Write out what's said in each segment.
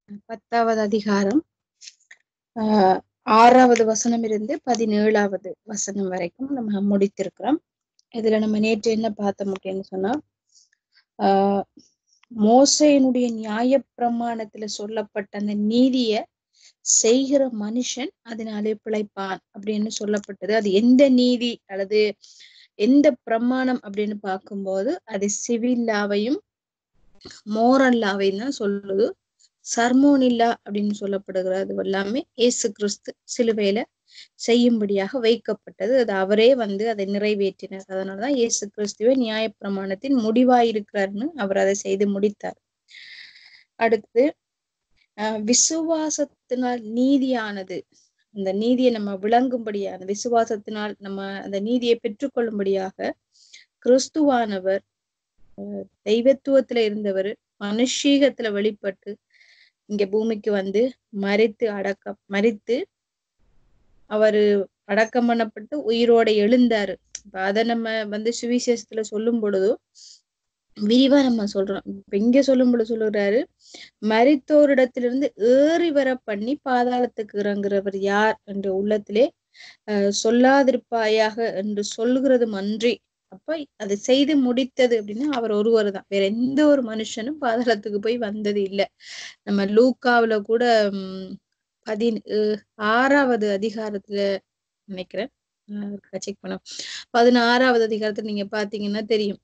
பத்தாவது அதிகாரம் ஆஹ் ஆறாவது வசனம் இருந்து பதினேழாவது வசனம் வரைக்கும் நம்ம முடித்திருக்கிறோம் இதுல நம்ம நேற்று என்ன பார்த்தோம் அப்படின்னு சொன்னா ஆஹ் மோசையினுடைய நியாய பிரமாணத்துல சொல்லப்பட்ட அந்த நீதிய செய்கிற மனுஷன் அதனாலே பிழைப்பான் அப்படின்னு சொல்லப்பட்டது அது எந்த நீதி அல்லது எந்த பிரமாணம் அப்படின்னு பார்க்கும்போது அது சிவில்லாவையும் மோரல்லாவையும் தான் சொல்லுது சர்மோனில்லா அப்படின்னு சொல்லப்படுகிறது எல்லாமே இயேசு கிறிஸ்து சிலுவையில செய்யும்படியாக வைக்கப்பட்டது அது அவரே வந்து அதை நிறைவேற்றினார் அதனாலதான் இயேசு கிறிஸ்துவே நியாய பிரமாணத்தின் முடிவாயிருக்கிறார்னு அவர் அதை செய்து முடித்தார் அடுத்து அஹ் விசுவாசத்தினால் நீதியானது அந்த நீதியை நம்ம விளங்கும்படியான விசுவாசத்தினால் நம்ம அந்த நீதியை பெற்றுக்கொள்ளும்படியாக கிறிஸ்துவானவர் தெய்வத்துவத்துல இருந்தவர் மனுஷீகத்துல வெளிப்பட்டு இங்க பூமிக்கு வந்து மறித்து அடக்கம் மறித்து அவரு அடக்கம் பண்ணப்பட்டு உயிரோட எழுந்தாரு இப்ப அதை நம்ம வந்து சுவிசேஷத்துல சொல்லும் பொழுதும் விரிவா நம்ம சொல்றோம் இப்ப இங்க சொல்லும் பொழுது சொல்லுறாரு மரித்தோரிடத்திலிருந்து ஏறி வர பண்ணி பாதாளத்துக்கு இறங்குறவர் யார் என்ற உள்ளத்திலே அஹ் சொல்லாதிருப்பாயாக என்று சொல்லுகிறதும் அன்றி அப்ப அதை செய்து முடித்தது அப்படின்னா அவர் ஒருவர் தான் வேற எந்த ஒரு மனுஷனும் பாதாளத்துக்கு போய் வந்தது இல்லை நம்ம லூக்காவில கூட உம் பதி ஆறாவது அதிகாரத்துல நினைக்கிறேன் செக் பண்ண பதினாறாவது அதிகாரத்துல நீங்க பாத்தீங்கன்னா தெரியும்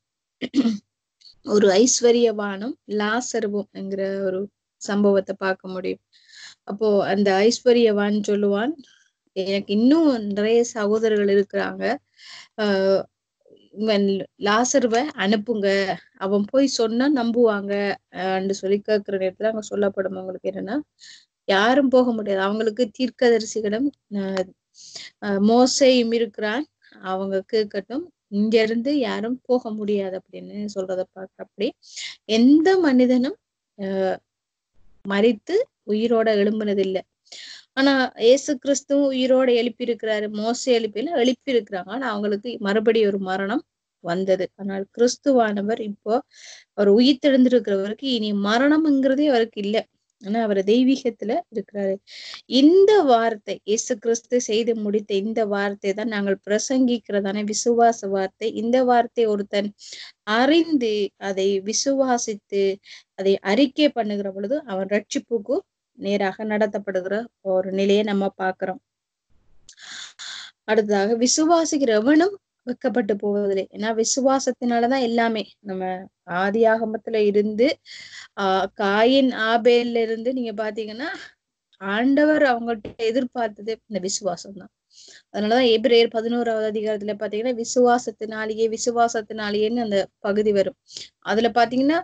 ஒரு ஐஸ்வர்யவானும் லாசருவும் என்கிற ஒரு சம்பவத்தை பார்க்க முடியும் அப்போ அந்த ஐஸ்வர்யவான் சொல்லுவான் எனக்கு இன்னும் நிறைய சகோதரர்கள் இருக்கிறாங்க ஆஹ் லாசருவ அனுப்புங்க அவன் போய் சொன்னா நம்புவாங்க அண்டு சொல்லி கேட்கிற நேரத்துல அங்க சொல்லப்படும் அவங்களுக்கு என்னன்னா யாரும் போக முடியாது அவங்களுக்கு தீர்க்கதரிசிகளும் மோசையும் இருக்கிறான் அவங்க கேட்கட்டும் இங்க இருந்து யாரும் போக முடியாது அப்படின்னு சொல்றத பார்க்க அப்படி எந்த மனிதனும் அஹ் மறித்து உயிரோட எழும்புனதில்லை ஆனா ஏசு கிறிஸ்துவும் உயிரோட எழுப்பி இருக்கிறாரு மோச எழுப்பியில எழுப்பி இருக்கிறாங்க ஆனா அவங்களுக்கு மறுபடி ஒரு மரணம் வந்தது ஆனால் கிறிஸ்துவானவர் இப்போ அவர் உயிர் தெழுந்திருக்கிறவருக்கு இனி மரணம்ங்கிறதே அவருக்கு இல்லை ஆனா அவர் தெய்வீகத்துல இருக்கிறாரு இந்த வார்த்தை இயேசு கிறிஸ்து செய்து முடித்த இந்த வார்த்தை தான் நாங்கள் பிரசங்கிக்கிறதான விசுவாச வார்த்தை இந்த வார்த்தை ஒருத்தன் அறிந்து அதை விசுவாசித்து அதை அறிக்கை பண்ணுகிற பொழுது அவன் ரட்சிப்புக்கு நேராக நடத்தப்படுகிற ஒரு நிலையை நம்ம பாக்குறோம் அடுத்ததாக விசுவாசிக்கிறவனும் வெக்கப்பட்டு போவதில்லை ஏன்னா விசுவாசத்தினாலதான் எல்லாமே நம்ம ஆதி ஆகமத்துல இருந்து ஆஹ் காயின் ஆபேல்ல இருந்து நீங்க பாத்தீங்கன்னா ஆண்டவர் அவங்கள்ட்ட எதிர்பார்த்தது இந்த விசுவாசம் தான் அதனாலதான் எபிரேயர் பதினோராவது அதிகாரத்துல பாத்தீங்கன்னா விசுவாசத்தினாலேயே விசுவாசத்தினாலேயேன்னு அந்த பகுதி வரும் அதுல பாத்தீங்கன்னா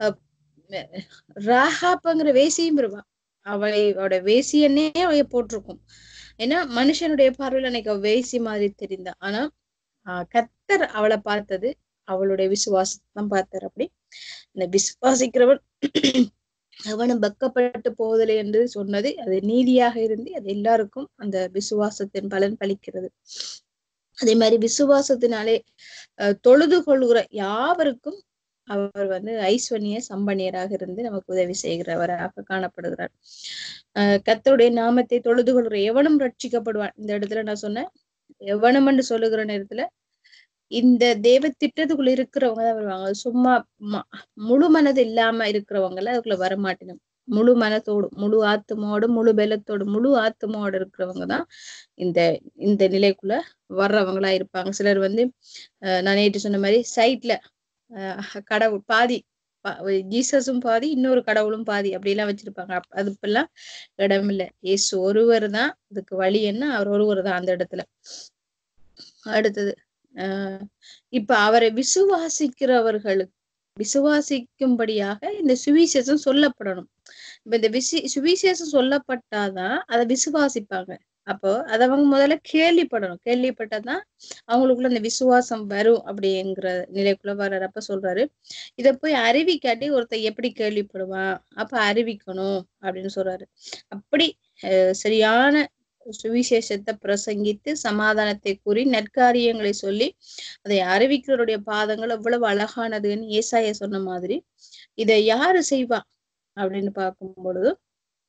ராஹாப்புங்கிற வேசியும் இருவா அவளோட வேசியன்னே அவைய போட்டிருக்கும் ஏன்னா மனுஷனுடைய பார்வையில எனக்கு வேசி மாதிரி தெரிந்தா ஆனா ஆஹ் கத்தர் அவளை பார்த்தது அவளுடைய விசுவாசத்தான் பார்த்தார் அப்படி இந்த விசுவாசிக்கிறவன் அவனும் பக்கப்பட்டு போவதில்லை என்று சொன்னது அது நீதியாக இருந்து அது எல்லாருக்கும் அந்த விசுவாசத்தின் பலன் பலிக்கிறது அதே மாதிரி விசுவாசத்தினாலே தொழுது கொள்கிற யாவருக்கும் அவர் வந்து ஐஸ்வர்ய சம்பனியராக இருந்து நமக்கு உதவி செய்கிறவராக காணப்படுகிறார் அஹ் கத்தருடைய நாமத்தை தொழுது கொள்கிற எவனும் ரட்சிக்கப்படுவான் இந்த இடத்துல நான் சொன்னேன் எவனம் என்று சொல்லுகிற நேரத்துல இந்த தேவ திட்டத்துக்குள்ள இருக்கிறவங்க தான் வருவாங்க சும்மா முழு மனது இல்லாம இருக்கிறவங்கள அதுக்குள்ள வரமாட்டேனும் முழு மனத்தோடு முழு ஆத்துமோடு முழு பலத்தோடு முழு ஆத்துமோடு இருக்கிறவங்க தான் இந்த இந்த நிலைக்குள்ள வர்றவங்களா இருப்பாங்க சிலர் வந்து நான் நேற்று சொன்ன மாதிரி சைட்ல கடவுள் பாதி ஜீசஸும் பாதி இன்னொரு கடவுளும் பாதி அப்படி எல்லாம் வச்சிருப்பாங்க அது இப்பெல்லாம் இடம் இல்லை ஏசு ஒருவர் தான் அதுக்கு வழி என்ன அவர் ஒருவர் தான் அந்த இடத்துல அடுத்தது ஆஹ் இப்ப அவரை விசுவாசிக்கிறவர்களுக்கு விசுவாசிக்கும்படியாக இந்த சுவிசேஷம் சொல்லப்படணும் இப்ப இந்த விசி சுவிசேஷம் சொல்லப்பட்டாதான் அதை விசுவாசிப்பாங்க அப்போ அதை அவங்க முதல்ல கேள்விப்படணும் கேள்விப்பட்டாதான் அவங்களுக்குள்ள அந்த விசுவாசம் வரும் அப்படிங்கிற நிலைக்குள்ள வர்றப்ப சொல்றாரு இத போய் அறிவிக்காட்டி ஒருத்தர் எப்படி கேள்விப்படுவான் அப்ப அறிவிக்கணும் அப்படின்னு சொல்றாரு அப்படி சரியான சுவிசேஷத்தை பிரசங்கித்து சமாதானத்தை கூறி நற்காரியங்களை சொல்லி அதை அறிவிக்கிறவருடைய பாதங்கள் எவ்வளவு அழகானதுன்னு ஏசாய சொன்ன மாதிரி இதை யாரு செய்வா அப்படின்னு பார்க்கும் பொழுது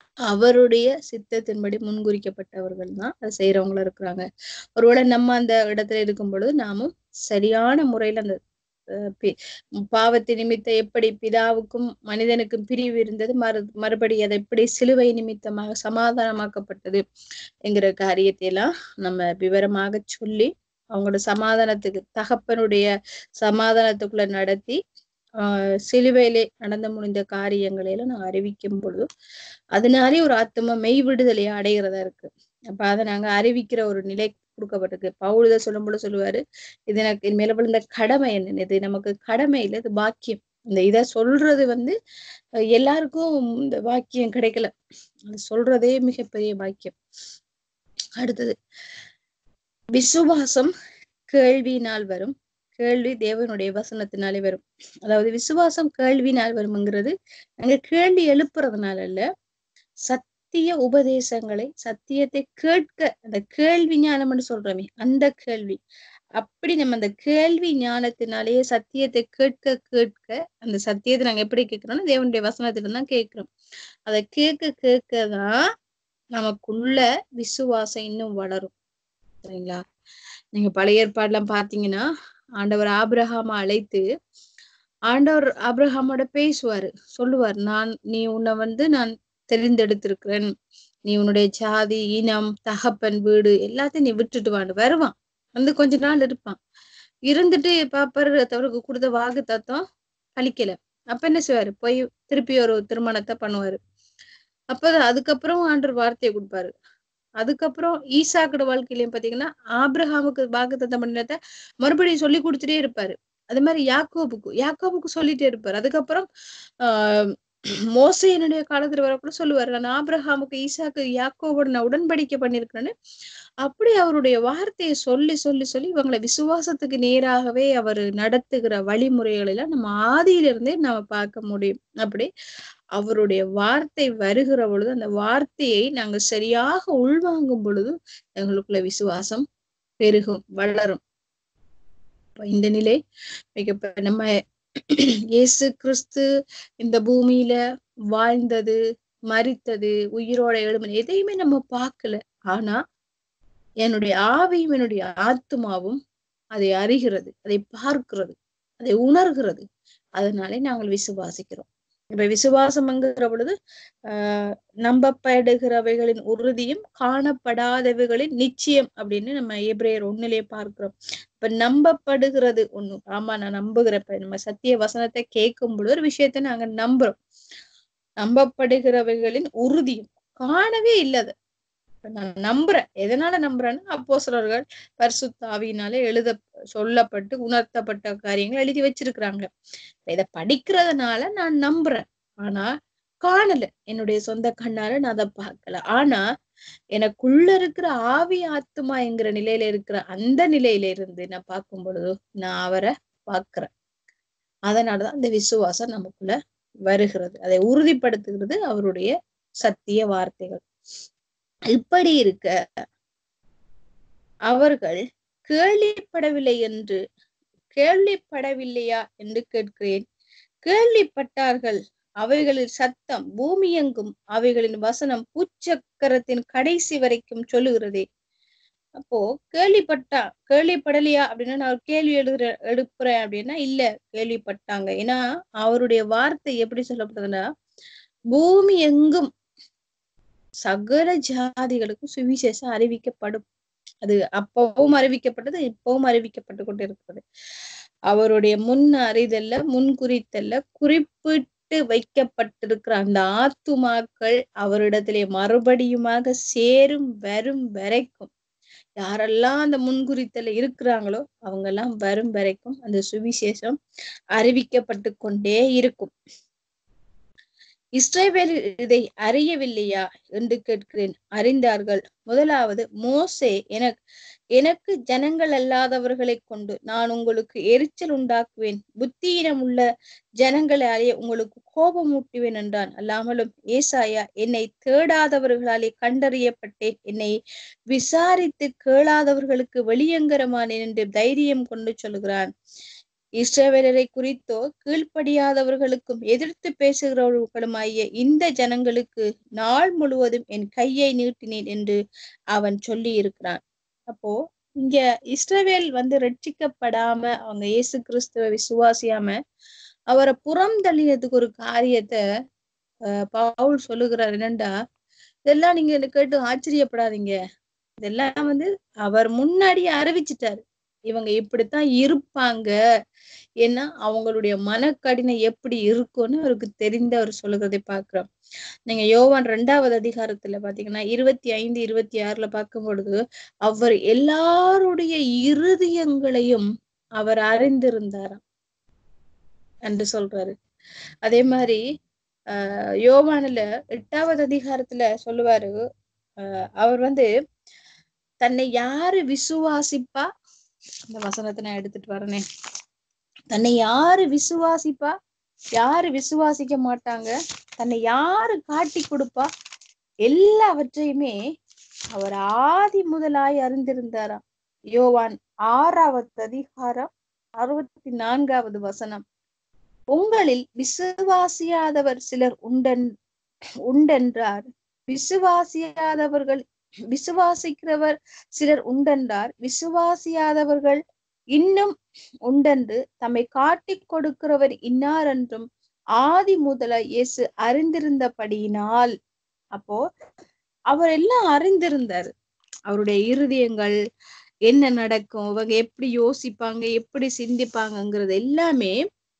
அவருடைய சித்தத்தின்படி முன்குறிக்கப்பட்டவர்கள் தான் அதை செய்யறவங்களா இருக்கிறாங்க ஒருவேளை நம்ம அந்த இடத்துல இருக்கும் பொழுது நாமும் சரியான முறையில அந்த அஹ், பி- பாவத்தை நிமித்த எப்படி பிதாவுக்கும் மனிதனுக்கும் பிரிவு இருந்தது மறு மறுபடி அதை எப்படி சிலுவை நிமித்தமாக சமாதானமாக்கப்பட்டது என்கிற காரியத்தை எல்லாம் நம்ம விவரமாக சொல்லி அவங்களோட சமாதானத்துக்கு தகப்பனுடைய சமாதானத்துக்குள்ள நடத்தி ஆஹ் சிலுவையிலே நடந்து முடிந்த காரியங்களை எல்லாம் நான் அறிவிக்கும் பொழுது அதனாலே ஒரு ஆத்மா மெய் விடுதலையை அடைகிறதா இருக்கு அப்ப அதை நாங்க அறிவிக்கிற ஒரு நிலை கொடுக்கப்பட்டிருக்கு பவுலுத சொல்லும் பொழுது சொல்லுவாரு இது எனக்கு என் மேல விழுந்த கடமை என்ன இது நமக்கு கடமை இல்லை இது பாக்கியம் இந்த இத சொல்றது வந்து அஹ் எல்லாருக்கும் இந்த பாக்கியம் கிடைக்கல அது சொல்றதே மிகப்பெரிய பாக்கியம் அடுத்தது விசுவாசம் கேள்வியினால் வரும் கேள்வி தேவனுடைய வசனத்தினாலே வரும் அதாவது விசுவாசம் கேள்வினால் வரும்ங்கிறது நாங்க கேள்வி எழுப்புறதுனால இல்ல சத்திய உபதேசங்களை சத்தியத்தை கேட்க அந்த கேள்வி ஞானம்னு சொல்றோமே அந்த கேள்வி அப்படி நம்ம அந்த கேள்வி ஞானத்தினாலேயே சத்தியத்தை கேட்க கேட்க அந்த சத்தியத்தை நாங்க எப்படி கேட்கிறோம்னா தேவனுடைய வசனத்தில தான் கேட்கிறோம் அதை கேட்க கேட்கதான் நமக்குள்ள விசுவாசம் இன்னும் வளரும் சரிங்களா நீங்க பழைய ஏற்பாடுலாம் பாத்தீங்கன்னா ஆண்டவர் ஆபிரகாம அழைத்து ஆண்டவர் ஆபிரகாமோட பேசுவாரு சொல்லுவார் நான் நீ உன்னை வந்து நான் தெரிந்தெடுத்திருக்கிறேன் நீ உன்னுடைய ஜாதி இனம் தகப்பன் வீடு எல்லாத்தையும் நீ விட்டுட்டு வான்னு வருவான் வந்து கொஞ்ச நாள் இருப்பான் இருந்துட்டு பாப்பாரு அவருக்கு கொடுத்த வாக்கு தத்துவம் பலிக்கல அப்ப என்ன செய்வாரு போய் திருப்பி ஒரு திருமணத்தை பண்ணுவாரு அப்பதான் அதுக்கப்புறம் ஆண்டவர் வார்த்தையை கொடுப்பாரு அதுக்கப்புறம் ஈசாக்கோட வாழ்க்கையிலயும் பாத்தீங்கன்னா ஆபிரஹாமுக்கு வாக்குத்தத்தம் பண்ணினத மறுபடியும் சொல்லி கொடுத்துட்டே இருப்பாரு அது மாதிரி யாக்கோபுக்கு யாக்கோபுக்கு சொல்லிட்டே இருப்பாரு அதுக்கப்புறம் ஆஹ் மோசையனுடைய காலத்துல வரக்கூட சொல்லுவாரு நான் ஆபிரஹாமுக்கு ஈசாக்கு யாக்கோவோட நான் உடன்படிக்கை பண்ணிருக்கிறேன்னு அப்படி அவருடைய வார்த்தையை சொல்லி சொல்லி சொல்லி இவங்களை விசுவாசத்துக்கு நேராகவே அவர் நடத்துகிற வழிமுறைகளை எல்லாம் நம்ம ஆதியிலிருந்தே நம்ம பார்க்க முடியும் அப்படி அவருடைய வார்த்தை வருகிற பொழுது அந்த வார்த்தையை நாங்க சரியாக உள்வாங்கும் பொழுது எங்களுக்குள்ள விசுவாசம் பெருகும் வளரும் இப்ப இந்த நிலை மிக நம்ம இயேசு கிறிஸ்து இந்த பூமியில வாழ்ந்தது மரித்தது உயிரோட எழுமன் எதையுமே நம்ம பார்க்கல ஆனா என்னுடைய ஆவியும் என்னுடைய ஆத்மாவும் அதை அறிகிறது அதை பார்க்கிறது அதை உணர்கிறது அதனாலே நாங்கள் விசுவாசிக்கிறோம் இப்ப விசுவாசம்ங்கிற பொழுது ஆஹ் நம்பப்படுகிறவைகளின் உறுதியும் காணப்படாதவைகளின் நிச்சயம் அப்படின்னு நம்ம எப்ரேயர் ஒண்ணுலயே பார்க்கிறோம் இப்ப நம்பப்படுகிறது ஒண்ணு ஆமா நான் நம்புகிறேன் இப்ப நம்ம சத்திய வசனத்தை கேட்கும் பொழுது ஒரு விஷயத்த நாங்க நம்புறோம் நம்பப்படுகிறவைகளின் உறுதியும் காணவே இல்லது நான் நம்புறேன் எதனால நம்புறேன்னா அப்போ சிலர்கள் பரிசுத்தாவியினால எழுத சொல்லப்பட்டு உணர்த்தப்பட்ட காரியங்கள் எழுதி வச்சிருக்கிறாங்க இத படிக்கிறதுனால நான் நம்புறேன் ஆனா காணல என்னுடைய சொந்த கண்ணால நான் அதை பார்க்கல ஆனா எனக்குள்ள இருக்கிற ஆவி ஆத்மா என்கிற நிலையில இருக்கிற அந்த நிலையில இருந்து நான் பார்க்கும் பொழுது நான் அவரை பார்க்கிறேன் அதனாலதான் அந்த விசுவாசம் நமக்குள்ள வருகிறது அதை உறுதிப்படுத்துகிறது அவருடைய சத்திய வார்த்தைகள் இப்படி இருக்க அவர்கள் கேள்விப்படவில்லை என்று கேள்விப்படவில்லையா என்று கேட்கிறேன் கேள்விப்பட்டார்கள் அவைகளின் சத்தம் பூமியெங்கும் அவைகளின் வசனம் பூச்சக்கரத்தின் கடைசி வரைக்கும் சொல்லுகிறதே அப்போ கேள்விப்பட்டா கேள்விப்படலையா அப்படின்னா நான் ஒரு கேள்வி எழுதுற எடுப்புறேன் அப்படின்னா இல்ல கேள்விப்பட்டாங்க ஏன்னா அவருடைய வார்த்தை எப்படி சொல்லப்படுதுன்னா பூமி எங்கும் சகல ஜாதிகளுக்கும் சுவிசேஷம் அறிவிக்கப்படும் அது அப்பவும் அறிவிக்கப்பட்டது இப்பவும் அறிவிக்கப்பட்டு கொண்டு இருக்கிறது அவருடைய முன் அறிதல்ல முன்குறித்தல்ல குறிப்பிட்டு வைக்கப்பட்டிருக்கிற அந்த ஆத்துமாக்கள் அவரிடத்திலே மறுபடியுமாக சேரும் வரும் வரைக்கும் யாரெல்லாம் அந்த முன்குறித்தல இருக்கிறாங்களோ அவங்க எல்லாம் வரும் வரைக்கும் அந்த சுவிசேஷம் அறிவிக்கப்பட்டு கொண்டே இருக்கும் இஸ்ரேவேல் இதை அறியவில்லையா என்று கேட்கிறேன் அறிந்தார்கள் முதலாவது மோசே எனக்கு எனக்கு ஜனங்கள் அல்லாதவர்களை கொண்டு நான் உங்களுக்கு எரிச்சல் உண்டாக்குவேன் புத்தியினம் உள்ள ஜனங்களாலே உங்களுக்கு கோபம் ஊட்டுவேன் என்றான் அல்லாமலும் ஏசாயா என்னை தேடாதவர்களாலே கண்டறியப்பட்டேன் என்னை விசாரித்து கேளாதவர்களுக்கு வெளியங்கரமானேன் என்று தைரியம் கொண்டு சொல்கிறான் இஸ்ரவேலரை குறித்தோ கீழ்ப்படியாதவர்களுக்கும் எதிர்த்து பேசுகிறவர்களுமாகிய இந்த ஜனங்களுக்கு நாள் முழுவதும் என் கையை நீட்டினேன் என்று அவன் சொல்லி இருக்கிறான் அப்போ இங்க இஸ்ரவேல் வந்து ரட்சிக்கப்படாம அவங்க இயேசு கிறிஸ்துவ விசுவாசியாம அவரை புறம் தள்ளினதுக்கு ஒரு காரியத்தை அஹ் பவுல் சொல்லுகிறார் என்னண்டா இதெல்லாம் நீங்க இதை கேட்டு ஆச்சரியப்படாதீங்க இதெல்லாம் வந்து அவர் முன்னாடி அறிவிச்சிட்டாரு இவங்க இப்படித்தான் இருப்பாங்க ஏன்னா அவங்களுடைய மனக்கடினம் எப்படி இருக்கும்னு அவருக்கு தெரிந்து அவர் சொல்லுகிறதை பார்க்கிறோம் நீங்க யோவான் ரெண்டாவது அதிகாரத்துல பாத்தீங்கன்னா இருபத்தி ஐந்து இருபத்தி ஆறுல பார்க்கும் பொழுது அவர் எல்லாருடைய இருதயங்களையும் அவர் அறிந்திருந்தாராம் என்று சொல்றாரு அதே மாதிரி ஆஹ் யோவானுல எட்டாவது அதிகாரத்துல சொல்லுவாரு ஆஹ் அவர் வந்து தன்னை யாரு விசுவாசிப்பா இந்த வசனத்தை நான் எடுத்துட்டு வரனே தன்னை யாரு விசுவாசிப்பா யாரு விசுவாசிக்க மாட்டாங்க தன்னை யாரு காட்டி கொடுப்பா எல்லாவற்றையுமே அவர் ஆதி முதலாய் அறிந்திருந்தாராம் யோவான் ஆறாவது அதிகாரம் அறுபத்தி நான்காவது வசனம் உங்களில் விசுவாசியாதவர் சிலர் உண்டன் உண்டென்றார் விசுவாசியாதவர்கள் விசுவாசிக்கிறவர் சிலர் உண்டென்றார் விசுவாசியாதவர்கள் இன்னும் உண்டென்று தம்மை காட்டிக் கொடுக்கிறவர் இன்னார் என்றும் ஆதி முதல இயேசு அறிந்திருந்தபடியினால் அப்போ அவர் எல்லாம் அறிந்திருந்தாரு அவருடைய இருதயங்கள் என்ன நடக்கும் அவங்க எப்படி யோசிப்பாங்க எப்படி சிந்திப்பாங்கங்கிறது எல்லாமே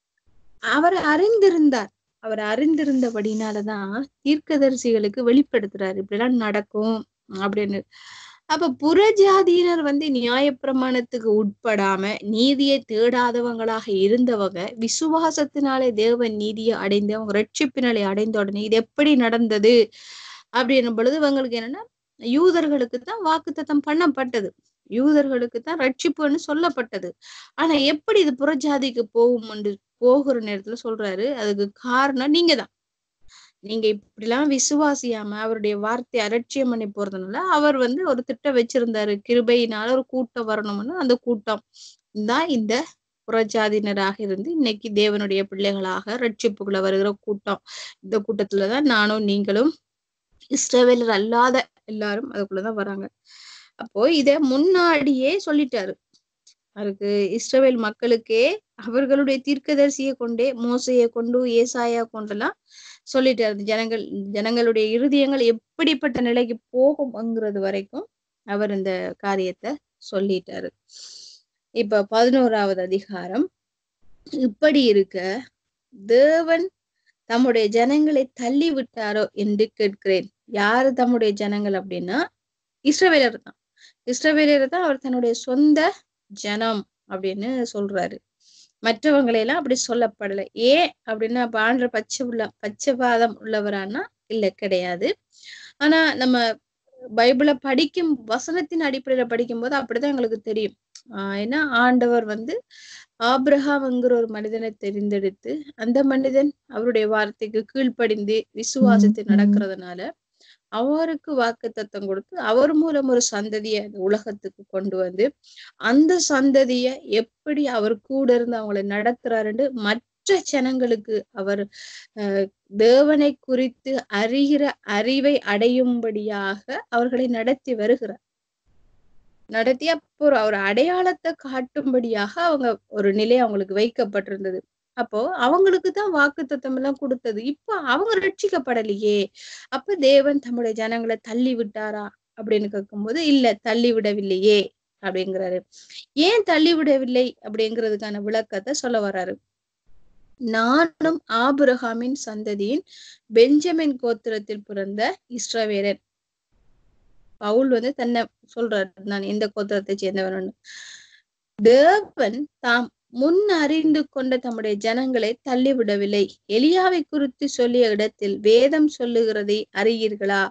அவர் அறிந்திருந்தார் அவர் அறிந்திருந்தபடினாலதான் தீர்க்கதரிசிகளுக்கு வெளிப்படுத்துறாரு இப்படிலாம் நடக்கும் அப்படின்னு அப்ப புறஜாதியினர் வந்து நியாயப்பிரமாணத்துக்கு உட்படாம நீதியை தேடாதவங்களாக இருந்தவங்க விசுவாசத்தினாலே தேவன் நீதியை அடைந்து அவங்க ரட்சிப்பினாலே அடைந்த உடனே இது எப்படி நடந்தது அப்படின்னும் பொழுது இவங்களுக்கு என்னன்னா யூதர்களுக்கு தான் வாக்குத்தத்தம் பண்ணப்பட்டது யூதர்களுக்கு தான் ரட்சிப்புன்னு சொல்லப்பட்டது ஆனா எப்படி இது புறஜாதிக்கு போகும் என்று போகிற நேரத்துல சொல்றாரு அதுக்கு காரணம் நீங்க தான் நீங்க இப்படிலாம் விசுவாசியாம அவருடைய வார்த்தையை அலட்சியம் பண்ணி போறதுனால அவர் வந்து ஒரு திட்டம் வச்சிருந்தாரு கிருபையினால ஒரு கூட்டம் வரணும்னு அந்த கூட்டம் தான் இந்த புறஜாதியினராக இருந்து இன்னைக்கு தேவனுடைய பிள்ளைகளாக ரட்சிப்புக்குள்ள வருகிற கூட்டம் இந்த கூட்டத்துலதான் நானும் நீங்களும் இஸ்ரவேலர் அல்லாத எல்லாரும் அதுக்குள்ளதான் வராங்க அப்போ இத முன்னாடியே சொல்லிட்டாரு அவருக்கு இஸ்ரவேல் மக்களுக்கே அவர்களுடைய தீர்க்கதரிசியை கொண்டே மோசையை கொண்டு ஏசாயா கொண்டெல்லாம் சொல்லிட்டாரு ஜனங்கள் ஜனங்களுடைய இருதயங்கள் எப்படிப்பட்ட நிலைக்கு போகும்ங்கிறது வரைக்கும் அவர் இந்த காரியத்தை சொல்லிட்டாரு இப்ப பதினோராவது அதிகாரம் இப்படி இருக்க தேவன் தம்முடைய ஜனங்களை தள்ளி விட்டாரோ என்று கேட்கிறேன் யாரு தம்முடைய ஜனங்கள் அப்படின்னா இஸ்ரவேலர் தான் இஸ்ரவேலர் தான் அவர் தன்னுடைய சொந்த ஜனம் அப்படின்னு சொல்றாரு மற்றவங்களை எல்லாம் அப்படி சொல்லப்படலை ஏன் அப்படின்னா அப்ப ஆண்ட பச்சை உள்ள பச்சைவாதம் உள்ளவரானா இல்ல கிடையாது ஆனா நம்ம பைபிளை படிக்கும் வசனத்தின் அடிப்படையில படிக்கும் போது அப்படிதான் எங்களுக்கு தெரியும் ஆஹ் ஏன்னா ஆண்டவர் வந்து ஆப்ரஹாம்ங்கிற ஒரு மனிதனை தெரிந்தெடுத்து அந்த மனிதன் அவருடைய வார்த்தைக்கு கீழ்ப்படிந்து விசுவாசத்தை நடக்கிறதுனால அவருக்கு வாக்கு தத்தம் கொடுத்து அவர் மூலம் ஒரு சந்ததிய இந்த உலகத்துக்கு கொண்டு வந்து அந்த சந்ததிய எப்படி அவர் கூட இருந்து அவங்களை நடத்துறாருன்னு மற்ற ஜனங்களுக்கு அவர் அஹ் தேவனை குறித்து அறிகிற அறிவை அடையும்படியாக அவர்களை நடத்தி வருகிறார் நடத்தி அப்போ ஒரு அடையாளத்தை காட்டும்படியாக அவங்க ஒரு நிலை அவங்களுக்கு வைக்கப்பட்டிருந்தது அப்போ அவங்களுக்கு தான் வாக்கு தத்தம் எல்லாம் கொடுத்தது இப்போ அவங்க ரட்சிக்கப்படலையே அப்ப தேவன் தம்முடைய ஜனங்களை தள்ளி விட்டாரா அப்படின்னு கேட்கும்போது இல்ல தள்ளி விடவில்லையே அப்படிங்கிறாரு ஏன் தள்ளி விடவில்லை அப்படிங்கிறதுக்கான விளக்கத்தை சொல்ல வர்றாரு நானும் ஆபிரகாமின் சந்ததியின் பெஞ்சமின் கோத்திரத்தில் பிறந்த இஸ்ரவேலன் பவுல் வந்து தன்னை சொல்றாரு நான் எந்த கோத்திரத்தை சேர்ந்தவன் தேவன் தாம் முன் அறிந்து கொண்ட தம்முடைய ஜனங்களை தள்ளிவிடவில்லை எலியாவை குறித்து சொல்லிய இடத்தில் வேதம் சொல்லுகிறதை அறியீர்களா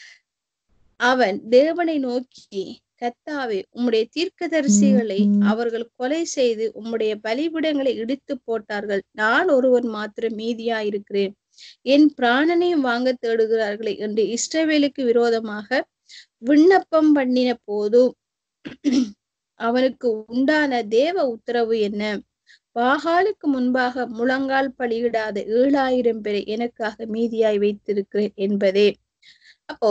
அவன் தேவனை நோக்கி கத்தாவே உம்முடைய தீர்க்கதரிசிகளை அவர்கள் கொலை செய்து உம்முடைய பலிபிடங்களை இடித்து போட்டார்கள் நான் ஒருவன் மாத்திரம் மீதியா இருக்கிறேன் என் பிராணனையும் வாங்க தேடுகிறார்களே என்று இஸ்ரவேலுக்கு விரோதமாக விண்ணப்பம் பண்ணின போதும் அவனுக்கு உண்டான தேவ உத்தரவு என்ன பாகாலுக்கு முன்பாக முழங்கால் பலியிடாத ஏழாயிரம் பேரை எனக்காக மீதியாய் வைத்திருக்கிறேன் என்பதே அப்போ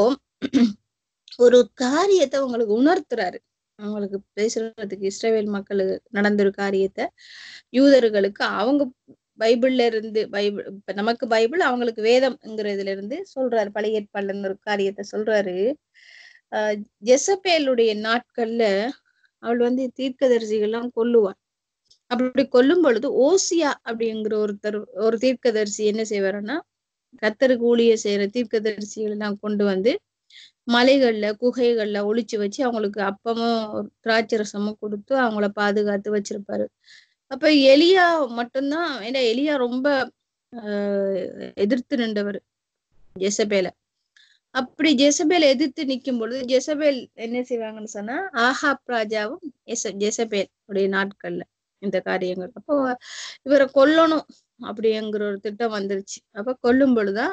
ஒரு காரியத்தை உங்களுக்கு உணர்த்துறாரு அவங்களுக்கு பேசுறதுக்கு இஸ்ரேல் மக்களுக்கு நடந்த ஒரு காரியத்தை யூதர்களுக்கு அவங்க பைபிள்ல இருந்து பைபிள் இப்ப நமக்கு பைபிள் அவங்களுக்கு வேதம்ங்கிறதுல இருந்து சொல்றாரு பழைய ஏற்பாடுல இருந்து ஒரு காரியத்தை சொல்றாரு ஆஹ் ஜெசபேலுடைய நாட்கள்ல அவள் வந்து தீர்க்கதரிசிகள்லாம் கொல்லுவாள் அப்படி கொல்லும் பொழுது ஓசியா அப்படிங்கிற ஒருத்தர் ஒரு தீர்க்கதரிசி என்ன செய்வாருன்னா கத்தருக்கு ஊழிய செய்யற தீர்க்கதரிசிகள் எல்லாம் கொண்டு வந்து மலைகள்ல குகைகள்ல ஒளிச்சு வச்சு அவங்களுக்கு அப்பமும் திராட்சை ரசமும் கொடுத்து அவங்கள பாதுகாத்து வச்சிருப்பாரு அப்ப எலியா மட்டும்தான் ஏன்னா எலியா ரொம்ப ஆஹ் எதிர்த்து நின்றவர் ஜெசபேல அப்படி ஜெசபேல் எதிர்த்து நிக்கும் பொழுது ஜெசபேல் என்ன செய்வாங்கன்னு சொன்னா ஆஹாப் ராஜாவும் எச ஜெசபேல் உடைய நாட்கள்ல இந்த காரியங்கள் அப்போ இவரை கொல்லணும் அப்படிங்கிற ஒரு திட்டம் வந்துருச்சு அப்ப கொல்லும் பொழுதுதான்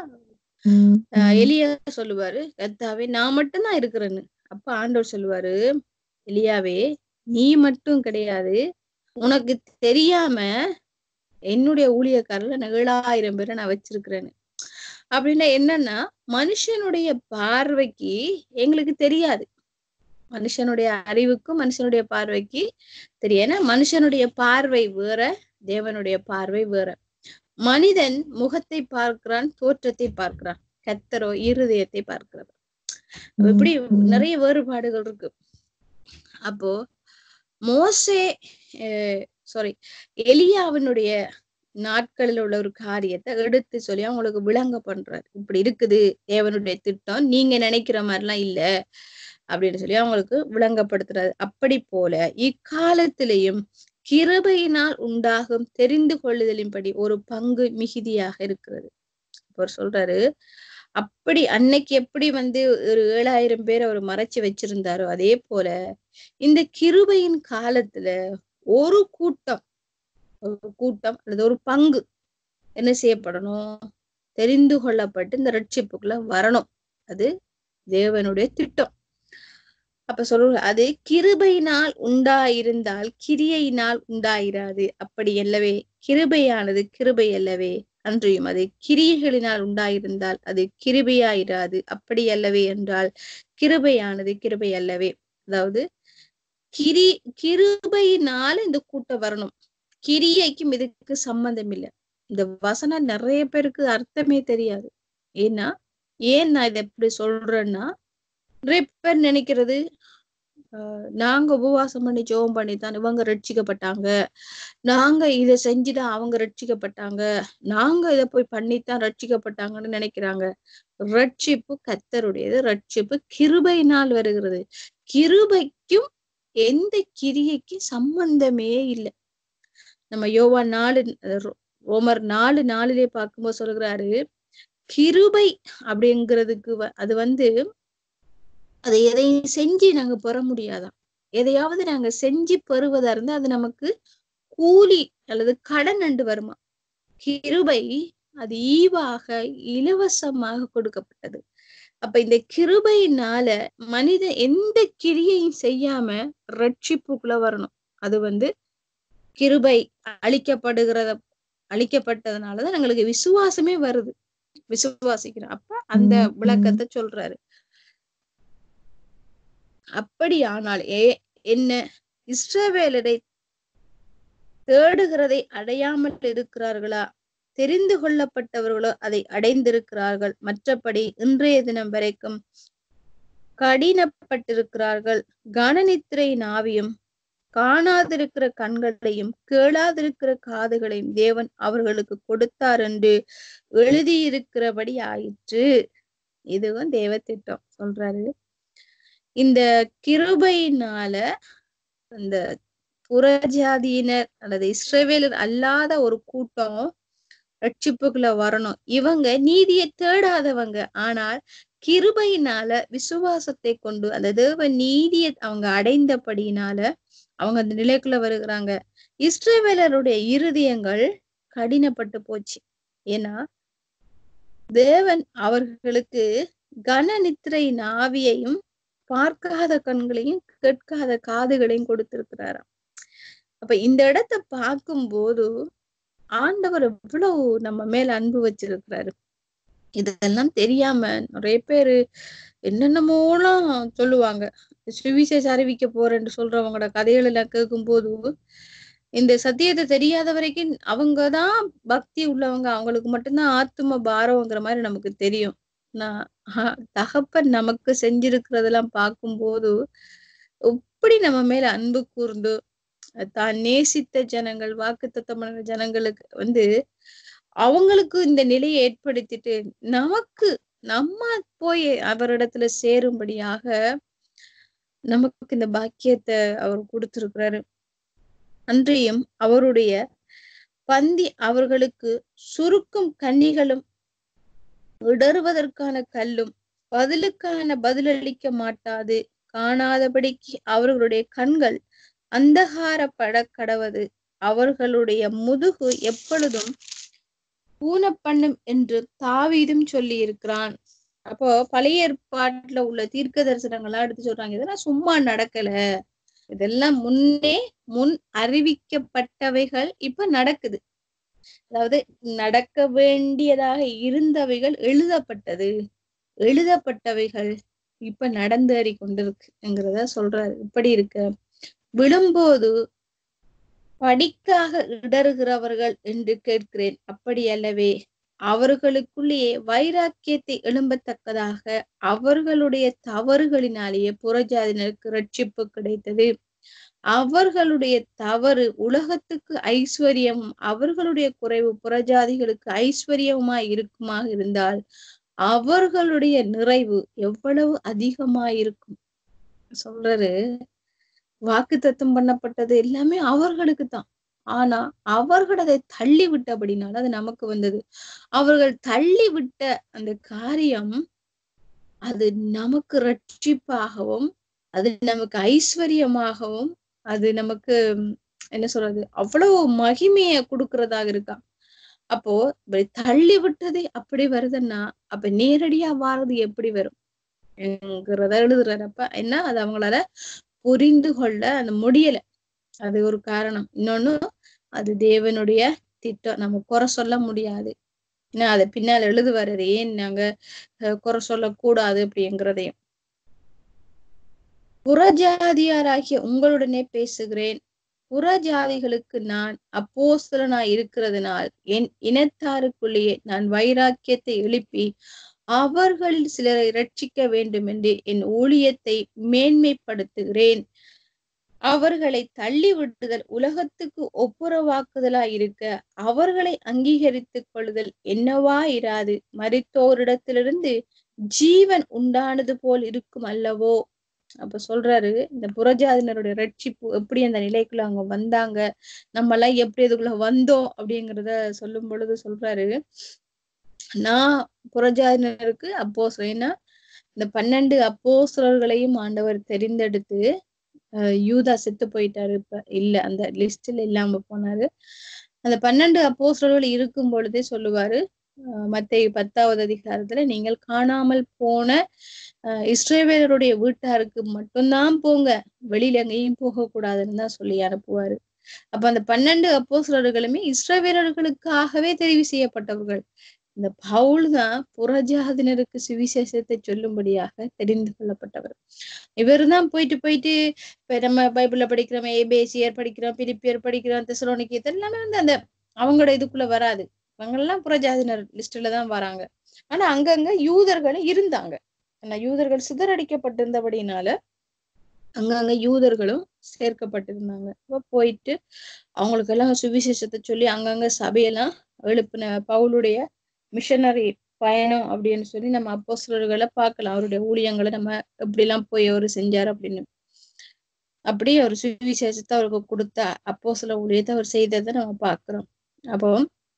ஆஹ் எலியா சொல்லுவாரு கத்தாவே நான் மட்டும்தான் இருக்கிறேன்னு அப்ப ஆண்டவர் சொல்லுவாரு எலியாவே நீ மட்டும் கிடையாது உனக்கு தெரியாம என்னுடைய ஊழியக்காரர்ல நான் ஏழாயிரம் பேரை நான் வச்சிருக்கிறேன்னு அப்படின்னா என்னன்னா மனுஷனுடைய பார்வைக்கு எங்களுக்கு தெரியாது மனுஷனுடைய அறிவுக்கும் மனுஷனுடைய பார்வைக்கு தெரியும் ஏன்னா மனுஷனுடைய பார்வை வேற தேவனுடைய பார்வை வேற மனிதன் முகத்தை பார்க்கிறான் தோற்றத்தை பார்க்கிறான் கத்தரோ இருதயத்தை பார்க்கிறார் இப்படி நிறைய வேறுபாடுகள் இருக்கு அப்போ மோசே சாரி எலியாவினுடைய நாட்களில் உள்ள ஒரு காரியத்தை எடுத்து சொல்லி அவங்களுக்கு விளங்க பண்றாரு இப்படி இருக்குது தேவனுடைய திட்டம் நீங்க நினைக்கிற மாதிரிலாம் இல்ல அப்படின்னு சொல்லி அவங்களுக்கு விளங்கப்படுத்துறாரு அப்படி போல இக்காலத்திலேயும் கிருபையினால் உண்டாகும் தெரிந்து கொள்ளுதலின்படி ஒரு பங்கு மிகுதியாக இருக்கிறது அவர் சொல்றாரு அப்படி அன்னைக்கு எப்படி வந்து ஒரு ஏழாயிரம் பேர் அவர் மறைச்சு வச்சிருந்தாரோ அதே போல இந்த கிருபையின் காலத்துல ஒரு கூட்டம் ஒரு கூட்டம் அல்லது ஒரு பங்கு என்ன செய்யப்படணும் தெரிந்து கொள்ளப்பட்டு இந்த ரட்சிப்புக்குள்ள வரணும் அது தேவனுடைய திட்டம் அப்ப சொல்ற அது கிருபையினால் உண்டாயிருந்தால் கிரியையினால் உண்டாயிராது அப்படி அல்லவே கிருபையானது கிருபை அல்லவே அன்றியும் அது கிரியைகளினால் உண்டாயிருந்தால் அது கிருபையாயிராது அப்படி அல்லவே என்றால் கிருபையானது கிருபை அல்லவே அதாவது கிரி கிருபையினால இந்த கூட்டம் வரணும் கிரியைக்கும் இதுக்கு சம்பந்தம் இல்லை இந்த வசனம் நிறைய பேருக்கு அர்த்தமே தெரியாது ஏன்னா ஏன் நான் இதை எப்படி சொல்றேன்னா நிறைய பேர் நினைக்கிறது நாங்க உபவாசம் பண்ணி ஜோம் பண்ணி தான் இவங்க ரட்சிக்கப்பட்டாங்க நாங்க இதை செஞ்சுதான் அவங்க ரட்சிக்கப்பட்டாங்க நாங்க இதை போய் பண்ணித்தான் ரட்சிக்கப்பட்டாங்கன்னு நினைக்கிறாங்க ரட்சிப்பு கத்தருடையது ரட்சிப்பு கிருபையினால் வருகிறது கிருபைக்கும் எந்த கிரியைக்கும் சம்பந்தமே இல்லை நம்ம யோவா நாலு ரோமர் நாலு நாலுலயே பார்க்கும்போது சொல்கிறாரு கிருபை அப்படிங்கிறதுக்கு அது வந்து அதை எதையும் செஞ்சு நாங்க பெற முடியாதாம் எதையாவது நாங்க செஞ்சு பெறுவதா இருந்தா அது நமக்கு கூலி அல்லது கடன் அண்டு வருமா கிருபை அது ஈவாக இலவசமாக கொடுக்கப்பட்டது அப்ப இந்த கிருபையினால மனித எந்த கிரியையும் செய்யாம ரட்சிப்புக்குள்ள வரணும் அது வந்து கிருபை அழிக்கப்படுகிறத அழிக்கப்பட்டதுனாலதான் எங்களுக்கு விசுவாசமே வருது விசுவாசிக்கிறோம் அப்ப அந்த விளக்கத்தை சொல்றாரு அப்படியானால் ஏ என்ன இஸ்ரவேலரை தேடுகிறதை அடையாமல் இருக்கிறார்களா தெரிந்து கொள்ளப்பட்டவர்களோ அதை அடைந்திருக்கிறார்கள் மற்றபடி இன்றைய தினம் வரைக்கும் கடினப்பட்டிருக்கிறார்கள் கனநித்திரை நாவியும் காணாதிருக்கிற கண்களையும் கேளாதிருக்கிற காதுகளையும் தேவன் அவர்களுக்கு கொடுத்தார் என்று எழுதியிருக்கிறபடி ஆயிற்று இதுவும் தேவ திட்டம் சொல்றாரு இந்த கிருபையினால இந்த புறஜாதியினர் அல்லது இஸ்ரவேலர் அல்லாத ஒரு கூட்டம் ரட்சிப்புக்குள்ள வரணும் இவங்க நீதியை தேடாதவங்க ஆனால் கிருபையினால விசுவாசத்தை கொண்டு அந்த தேவ நீதியை அவங்க அடைந்தபடியினால அவங்க அந்த நிலைக்குள்ள வருகிறாங்க இஸ்ரவேலருடைய இருதயங்கள் கடினப்பட்டு போச்சு ஏன்னா தேவன் அவர்களுக்கு கன நித்திரை நாவியையும் பார்க்காத கண்களையும் கேட்காத காதுகளையும் கொடுத்திருக்கிறாராம் அப்ப இந்த இடத்த பார்க்கும்போது ஆண்டவர் எவ்வளவு நம்ம மேல அன்பு வச்சிருக்கிறாரு இதெல்லாம் தெரியாம நிறைய பேரு என்னென்னமோலாம் சொல்லுவாங்க சுவிசேஷ அறிவிக்க போறேன்னு சொல்றவங்களோட கதைகள் எல்லாம் கேட்கும் போது இந்த சத்தியத்தை தெரியாத வரைக்கும் அவங்கதான் பக்தி உள்ளவங்க அவங்களுக்கு மட்டும்தான் ஆத்தும பாரம்ங்கிற மாதிரி நமக்கு தெரியும் நான் ஆஹ், தகப்பன் நமக்கு செஞ்சிருக்கிறதெல்லாம் பார்க்கும்போது எப்படி நம்ம மேல அன்பு கூர்ந்து தான் நேசித்த ஜனங்கள் வாக்கு பண்ண ஜனங்களுக்கு வந்து அவங்களுக்கு இந்த நிலையை ஏற்படுத்திட்டு நமக்கு நம்ம போய் அவரிடத்துல சேரும்படியாக நமக்கு இந்த பாக்கியத்தை அவர் கொடுத்திருக்கிறாரு அன்றியும் அவருடைய பந்தி அவர்களுக்கு சுருக்கும் கன்னிகளும் இடறுவதற்கான கல்லும் பதிலுக்கான பதிலளிக்க மாட்டாது காணாதபடிக்கு அவர்களுடைய கண்கள் அந்தகாரப்பட கடவது அவர்களுடைய முதுகு எப்பொழுதும் ஊனப்பண்ணும் என்று தாவீதும் சொல்லி இருக்கிறான் அப்போ பழைய ஏற்பாட்டுல உள்ள தீர்க்க தரிசனங்களா எடுத்து சொல்றாங்க இதெல்லாம் சும்மா நடக்கல இதெல்லாம் முன்னே முன் அறிவிக்கப்பட்டவைகள் இப்ப நடக்குது அதாவது நடக்க வேண்டியதாக இருந்தவைகள் எழுதப்பட்டது எழுதப்பட்டவைகள் இப்ப நடந்தேறி கொண்டிருக்குங்கிறத சொல்றாரு இப்படி இருக்க விழும்போது படிக்காக இடறுகிறவர்கள் என்று கேட்கிறேன் அப்படி அல்லவே அவர்களுக்குள்ளேயே வைராக்கியத்தை எழும்பத்தக்கதாக அவர்களுடைய தவறுகளினாலேயே புறஜாதினருக்கு ரட்சிப்பு கிடைத்தது அவர்களுடைய தவறு உலகத்துக்கு ஐஸ்வர்யமும் அவர்களுடைய குறைவு புறஜாதிகளுக்கு ஐஸ்வர்யமாய் இருக்குமாக இருந்தால் அவர்களுடைய நிறைவு எவ்வளவு அதிகமாயிருக்கும் சொல்றாரு வாக்கு தத்தம் பண்ணப்பட்டது எல்லாமே அவர்களுக்கு தான் ஆனா அவர்கள் அதை தள்ளி விட்டபடினால அது நமக்கு வந்தது அவர்கள் தள்ளி விட்ட அந்த காரியம் அது நமக்கு ரட்சிப்பாகவும் அது நமக்கு ஐஸ்வர்யமாகவும் அது நமக்கு ம், என்ன சொல்றது அவ்வளவு மகிமைய கொடுக்கறதாக இருக்கா அப்போ இப்படி தள்ளி விட்டது அப்படி வருதுன்னா அப்ப நேரடியா வாரது எப்படி வரும் என்கிறத எழுதுறாரப்ப என்ன அது அவங்களால புரிந்து கொள்ள அந்த முடியல அது ஒரு காரணம் இன்னொன்னு அது தேவனுடைய திட்டம் நம்ம குறை சொல்ல முடியாது ஏன்னா அதை பின்னால் எழுதுவாரு அது ஏன் நாங்க அஹ், குறை சொல்லக்கூடாது அப்படிங்கிறதையும் புறஜாதியாராகிய உங்களுடனே பேசுகிறேன் புறஜாதிகளுக்கு நான் அப்போஸ்தலனாய் இருக்கிறதுனால் என் இனத்தாருக்குள்ளேயே நான் வைராக்கியத்தை எழுப்பி அவர்களில் சிலரை ரட்சிக்க வேண்டும் என்று என் ஊழியத்தை மேன்மைப்படுத்துகிறேன் அவர்களை தள்ளி விட்டுதல் உலகத்துக்கு ஒப்புரவாக்குதலாய் இருக்க அவர்களை அங்கீகரித்துக் கொள்ளுதல் என்னவா இராது மரித்தோரிடத்திலிருந்து ஜீவன் உண்டானது போல் இருக்கும் அல்லவோ அப்ப சொல்றாரு இந்த புறஜாதினருடைய ரட்சிப்பு எப்படி அந்த நிலைக்குள்ள அவங்க வந்தாங்க நம்ம எல்லாம் எப்படி இதுக்குள்ள வந்தோம் அப்படிங்கிறத சொல்லும் பொழுது சொல்றாரு நான் புறஜாதினருக்கு அப்போ ஏன்னா இந்த பன்னெண்டு அப்போஸ்தலர்களையும் ஆண்டவர் தெரிந்தெடுத்து அஹ் யூதா செத்து போயிட்டாரு இப்ப இல்ல அந்த லிஸ்ட்ல இல்லாம போனாரு அந்த பன்னெண்டு அப்போஸ்தலர்கள் இருக்கும் பொழுதே சொல்லுவாரு அஹ் மத்தேயு பத்தாவது அதிகாரத்துல நீங்கள் காணாமல் போன அஹ் இஸ்ரவேலருடைய வீட்டாருக்கு மட்டும்தான் போங்க வெளியில எங்கேயும் போக கூடாதுன்னு தான் சொல்லி அனுப்புவாரு அப்ப அந்த பன்னெண்டு அப்போஸ்தலர்களுமே இஸ்ரவேலர்களுக்காகவே தெரிவு செய்யப்பட்டவர்கள் இந்த பவுல் தான் புறஜாதினருக்கு சுவிசேஷத்தை சொல்லும்படியாக தெரிந்து கொள்ளப்பட்டவர் இவர் தான் போயிட்டு போயிட்டு இப்ப நம்ம பைபிள்ல படிக்கிறோம் ஏபேசியர் படிக்கிறோம் பிலிப்பியர் படிக்கிறோம் தெசலோனிக்கு இதெல்லாமே வந்து அந்த அவங்களோட இதுக்குள்ள வராது இவங்கெல்லாம் புறஜாதினர் லிஸ்ட்ல தான் வராங்க ஆனா அங்கங்க யூதர்களும் இருந்தாங்க ஆனா யூதர்கள் சிதறடிக்கப்பட்டிருந்தபடினால அங்கங்க யூதர்களும் சேர்க்கப்பட்டிருந்தாங்க அப்ப போயிட்டு அவங்களுக்கு எல்லாம் சுவிசேஷத்தை சொல்லி அங்கங்க சபையெல்லாம் எழுப்பின பவுலுடைய மிஷனரி பயணம் அப்படின்னு சொல்லி நம்ம அப்போஸ்தலர்களை பார்க்கலாம் அவருடைய ஊழியங்களை நம்ம எப்படிலாம் போய் அவர் செஞ்சார் அப்படின்னு அப்படி அவர் சுவிசேஷத்தை அவருக்கு கொடுத்த அப்போஸ்தல ஊழியத்தை அவர் செய்ததை நம்ம பார்க்கிறோம் அப்போ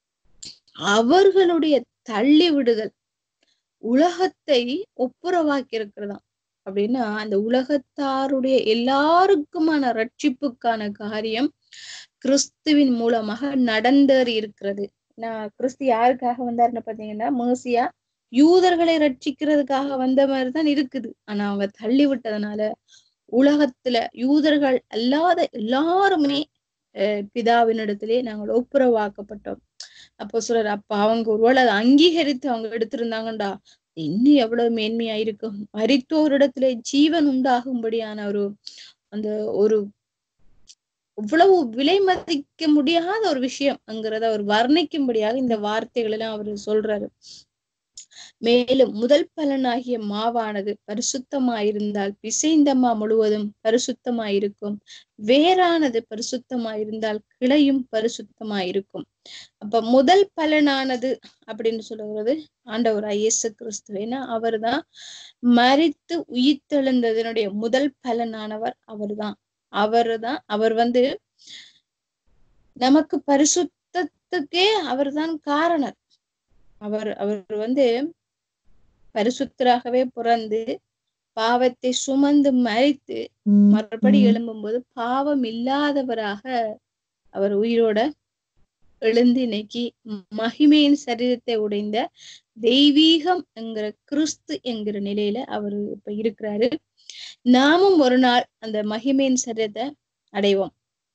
அவர்களுடைய தள்ளி விடுதல் உலகத்தை ஒப்புரவாக்கி இருக்கிறதாம் அப்படின்னா அந்த உலகத்தாருடைய எல்லாருக்குமான ரட்சிப்புக்கான காரியம் கிறிஸ்துவின் மூலமாக நடந்தேறி இருக்கிறது நான் கிறிஸ்து யாருக்காக வந்தாருன்னு பாத்தீங்கன்னா மேசியா யூதர்களை ரட்சிக்கிறதுக்காக வந்த மாதிரி தான் இருக்குது ஆனா அவங்க தள்ளி விட்டதுனால உலகத்துல யூதர்கள் அல்லாத எல்லாருமே அஹ் பிதாவினிடத்திலே நாங்கள் ஒப்புரவாக்கப்பட்டோம் அப்போ சொல்றாரு அப்ப அவங்க ஒருவேளை அதை அங்கீகரித்து அவங்க எடுத்திருந்தாங்கண்டா இன்னும் எவ்வளவு மேன்மையா இருக்கும் மரித்தோரிடத்திலே ஜீவன் உண்டாகும்படியான ஒரு அந்த ஒரு இவ்வளவு விலை மதிக்க முடியாத ஒரு விஷயம்ங்கிறத அவர் வர்ணிக்கும்படியாக இந்த வார்த்தைகள் எல்லாம் அவர் சொல்றாரு மேலும் முதல் பலனாகிய மாவானது பரிசுத்தமாயிருந்தால் பிசைந்த மா முழுவதும் பரிசுத்தமாயிருக்கும் வேறானது பரிசுத்தமாயிருந்தால் கிளையும் பரிசுத்தமாயிருக்கும் அப்ப முதல் பலனானது அப்படின்னு சொல்லுகிறது ஆண்டவர் இயேசு கிறிஸ்து ஏன்னா அவர்தான் மரித்து உயிர்த்தெழுந்ததனுடைய முதல் பலனானவர் அவர்தான் அவர்தான் அவர் வந்து நமக்கு பரிசுத்தத்துக்கே அவர்தான் காரணர் அவர் அவர் வந்து பரிசுத்தராகவே பிறந்து பாவத்தை சுமந்து மறித்து மறுபடி எழும்பும்போது பாவம் இல்லாதவராக அவர் உயிரோட எழுந்து இன்னைக்கு மகிமையின் சரீரத்தை உடைந்த தெய்வீகம் என்கிற கிறிஸ்து என்கிற நிலையில அவர் இப்ப இருக்கிறாரு நாமும் ஒரு நாள் அந்த மகிமையின் சரீரத்தை அடைவோம்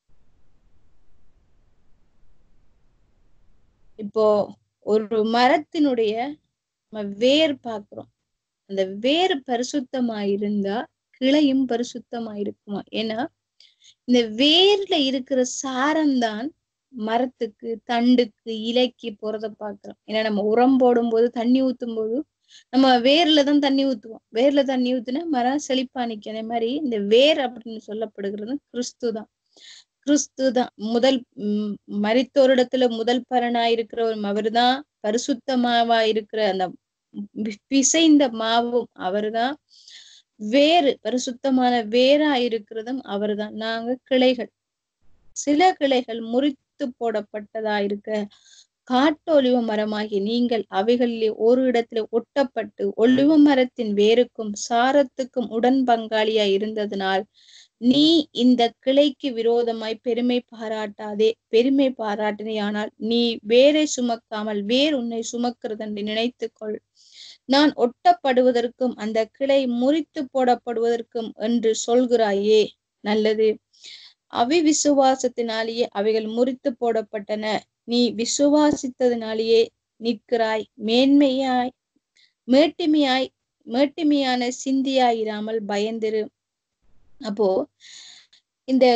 இப்போ ஒரு மரத்தினுடைய நம்ம வேர் பார்க்கிறோம் அந்த வேர் பரிசுத்தமா இருந்தா கிளையும் பரிசுத்தமா இருக்குமா ஏன்னா இந்த வேர்ல இருக்கிற சாரம்தான் மரத்துக்கு தண்டுக்கு இலைக்கு போறத பாக்குறோம் ஏன்னா நம்ம உரம் போடும் போது தண்ணி ஊத்தும் போது நம்ம வேர்ல தான் தண்ணி ஊத்துவோம் வேர்ல தண்ணி ஊத்துனா மரம் செழிப்பா நிக்கும் அதே மாதிரி இந்த வேர் அப்படின்னு சொல்லப்படுகிறது கிறிஸ்து தான் கிறிஸ்து தான் முதல் உம் மரித்தோரிடத்துல முதல் பலனா இருக்கிறவர் அவர்தான் பரிசுத்தமாவா இருக்கிற அந்த பிசைந்த மாவும் அவர்தான் வேறு பரிசுத்தமான வேரா இருக்கிறதும் அவர்தான் நாங்க கிளைகள் சில கிளைகள் முறித்து போடப்பட்டதா இருக்க காட்டு ஒலிவ மரமாகி நீங்கள் அவைகளிலே ஒரு இடத்துல ஒட்டப்பட்டு ஒலிவ மரத்தின் வேருக்கும் சாரத்துக்கும் உடன் பங்காளியா இருந்ததனால் நீ இந்த கிளைக்கு விரோதமாய் பெருமை பாராட்டாதே பெருமை பாராட்டினையானால் நீ வேரை சுமக்காமல் வேர் உன்னை சுமக்கிறதென்று நினைத்துக்கொள் நான் ஒட்டப்படுவதற்கும் அந்த கிளை முறித்து போடப்படுவதற்கும் என்று சொல்கிறாயே நல்லது அவிவிசுவாசத்தினாலேயே அவைகள் முறித்து போடப்பட்டன நீ விசுவாசித்ததினாலேயே நிற்கிறாய் மேன்மையாய் மேட்டிமையாய் மேட்டிமையான சிந்தியாயிராமல் பயந்திரு அப்போ இந்த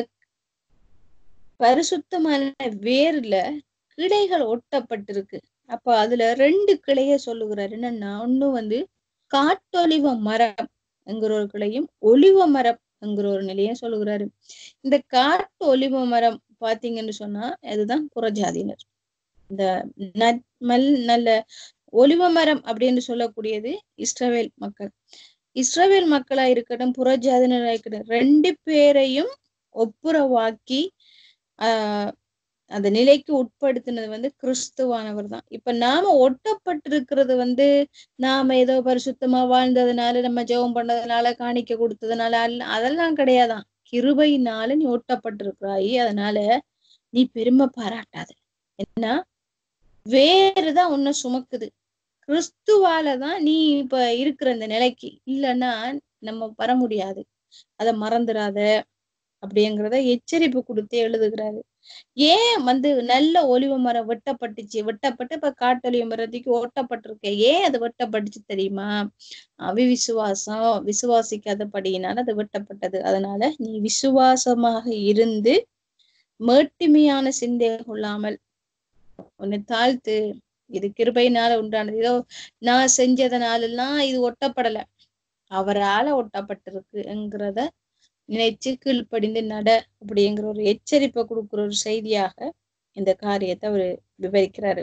பரிசுத்தமான வேர்ல கிளைகள் ஒட்டப்பட்டிருக்கு அப்ப அதுல ரெண்டு கிளைய சொல்லுகிறார் என்னன்னா ஒண்ணு வந்து காட்டொலிவ மரம் என்கிற ஒரு கிளையும் ஒலிவ மரம் என்கிற ஒரு நிலையும் சொல்லுகிறாரு இந்த காட்டு ஒலிவ மரம் பாத்தீங்கன்னு சொன்னா அதுதான் புறஜாதியினர் இந்த மல் நல்ல ஒலிவ மரம் அப்படின்னு சொல்லக்கூடியது இஸ்ரவேல் மக்கள் இஸ்ரவேல் மக்களா இருக்கட்டும் புறஜாதியினரா இருக்கட்டும் ரெண்டு பேரையும் ஒப்புரவாக்கி ஆஹ் அந்த நிலைக்கு உட்படுத்தினது வந்து கிறிஸ்துவானவர் தான் இப்ப நாம ஒட்டப்பட்டிருக்கிறது வந்து நாம ஏதோ பரிசுத்தமா வாழ்ந்ததுனால நம்ம ஜெபம் பண்ணதுனால காணிக்க கொடுத்ததுனால அல்ல அதெல்லாம் கிடையாதான் கிருபையினால நீ ஒட்டப்பட்டிருக்கிறாய் அதனால நீ பெருமை பாராட்டாத ஏன்னா வேறுதான் உன்னை சுமக்குது கிறிஸ்துவாலதான் நீ இப்ப இருக்கிற இந்த நிலைக்கு இல்லைன்னா நம்ம வர முடியாது அத மறந்துடாத அப்படிங்கிறத எச்சரிப்பு கொடுத்து எழுதுகிறாரு ஏன் வந்து நல்ல ஒலிவ மரம் வெட்டப்பட்டுச்சு வெட்டப்பட்டு இப்ப காட்டொலிவ மரத்துக்கு ஓட்டப்பட்டிருக்க ஏன் அது வெட்டப்பட்டுச்சு தெரியுமா அவிவிசுவாசம் விசுவாசிக்காதபடியினால அது வெட்டப்பட்டது அதனால நீ விசுவாசமாக இருந்து மேட்டிமையான சிந்தை கொள்ளாமல் உன்னை தாழ்த்து இது கிருபையினால உண்டானது ஏதோ நான் செஞ்சதுனாலெல்லாம் இது ஒட்டப்படல அவரால ஒட்டப்பட்டிருக்குங்கிறத நினைச்சு கீழ்ப்படிந்து நட அப்படிங்கிற ஒரு எச்சரிப்பை கொடுக்கிற ஒரு செய்தியாக இந்த காரியத்தை அவர் விவரிக்கிறாரு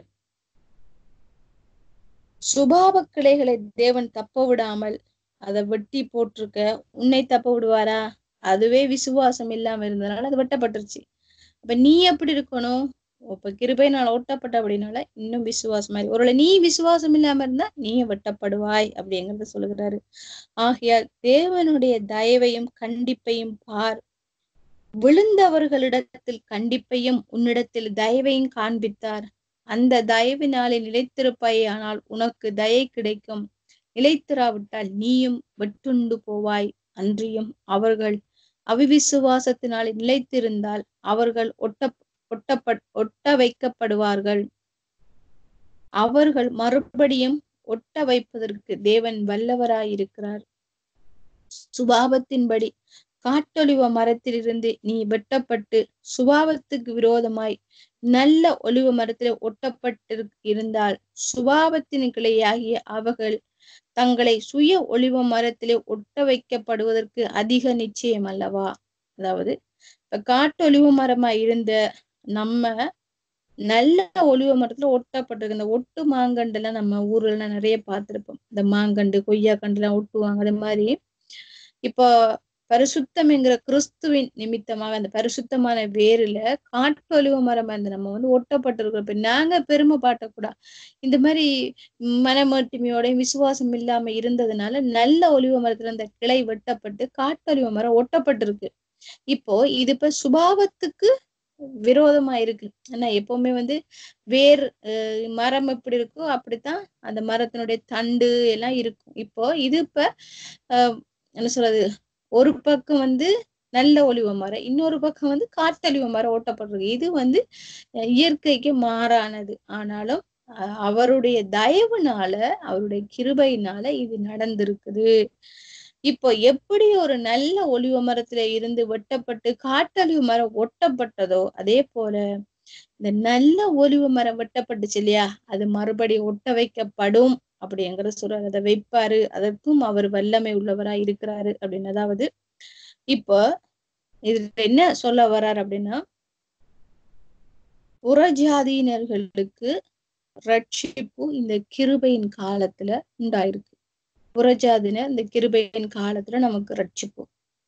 சுபாவ கிளைகளை தேவன் தப்ப விடாமல் அதை வெட்டி போட்டிருக்க உன்னை தப்ப விடுவாரா அதுவே விசுவாசம் இல்லாம இருந்ததுனால அது வெட்டப்பட்டுருச்சு அப்ப நீ எப்படி இருக்கணும் இப்ப கிருபையினால் ஓட்டப்பட்ட அப்படின்னால இன்னும் விசுவாசமா இருக்கு ஒருவேளை நீ விசுவாசம் இல்லாம இருந்தா நீ வெட்டப்படுவாய் அப்படிங்கறத சொல்லுகிறாரு ஆகையால் தேவனுடைய தயவையும் கண்டிப்பையும் பார் விழுந்தவர்களிடத்தில் கண்டிப்பையும் உன்னிடத்தில் தயவையும் காண்பித்தார் அந்த தயவினாலே நிலைத்திருப்பாய் ஆனால் உனக்கு தயை கிடைக்கும் நிலைத்திராவிட்டால் நீயும் வெட்டுண்டு போவாய் அன்றியும் அவர்கள் அவிவிசுவாசத்தினால் நிலைத்திருந்தால் அவர்கள் ஒட்ட ஒட்டப்பட் ஒட்ட வைக்கப்படுவார்கள் அவர்கள் மறுபடியும் ஒட்ட வைப்பதற்கு தேவன் வல்லவராயிருக்கிறார் சுபாவத்தின்படி காட்டொலிவ மரத்திலிருந்து நீ வெட்டப்பட்டு சுபாவத்துக்கு விரோதமாய் நல்ல ஒலிவ மரத்திலே ஒட்டப்பட்டு இருந்தால் சுபாவத்தின் கிளையாகிய அவர்கள் தங்களை சுய ஒளிவ மரத்திலே ஒட்ட வைக்கப்படுவதற்கு அதிக நிச்சயம் அல்லவா அதாவது இப்ப காட்டு ஒளிவு மரமா இருந்த நம்ம நல்ல ஒளிவ மரத்துல ஒட்டப்பட்டிருக்கு இந்த ஒட்டு மாங்கண்டு எல்லாம் நம்ம ஊர்ல எல்லாம் நிறைய பார்த்திருப்போம் இந்த மாங்கண்டு கொய்யா கண்டு எல்லாம் ஒட்டுவாங்க அது மாதிரி இப்போ பரிசுத்தம் என்கிற கிறிஸ்துவின் நிமித்தமாக அந்த பரிசுத்தமான வேருல காட்டு ஒலிவ மரம் அந்த நம்ம வந்து ஒட்டப்பட்டிருக்கிறோம் இப்ப நாங்க பெருமை பாட்டக்கூடாது இந்த மாதிரி மனமட்டுமையோட விசுவாசம் இல்லாம இருந்ததுனால நல்ல ஒலிவ மரத்துல அந்த கிளை வெட்டப்பட்டு காட்டு ஒலிவ மரம் ஒட்டப்பட்டிருக்கு இப்போ இது இப்ப சுபாவத்துக்கு விரோதமா இருக்கு ஆனா எப்பவுமே வந்து வேர் மரம் எப்படி இருக்கோ அப்படித்தான் அந்த மரத்தினுடைய தண்டு எல்லாம் இருக்கும் இப்போ இது இப்ப அஹ் என்ன சொல்றது ஒரு பக்கம் வந்து நல்ல ஒளிவ மரம் இன்னொரு பக்கம் வந்து காட்டழிவ மரம் ஓட்டப்பட்டிருக்கு இது வந்து இயற்கைக்கு மாறானது ஆனாலும் அவருடைய தயவுனால அவருடைய கிருபையினால இது நடந்திருக்குது இப்போ எப்படி ஒரு நல்ல ஒளிவ மரத்துல இருந்து வெட்டப்பட்டு காட்டழிவு மரம் ஒட்டப்பட்டதோ அதே போல இந்த நல்ல ஒலிவு மரம் வெட்டப்பட்டுச்சு இல்லையா அது மறுபடியும் ஒட்ட வைக்கப்படும் அப்படிங்கிற சொல்றாரு அதை வைப்பாரு அதற்கும் அவர் வல்லமை உள்ளவரா இருக்கிறாரு அப்படின்னு அதாவது இப்போ இதுல என்ன சொல்ல வர்றாரு அப்படின்னா புறஜாதியினர்களுக்கு ரட்சிப்பு இந்த கிருபையின் காலத்துல உண்டாயிருக்கு புறஜாதினர் இந்த கிருபையின் காலத்துல நமக்கு ரட்சிப்பு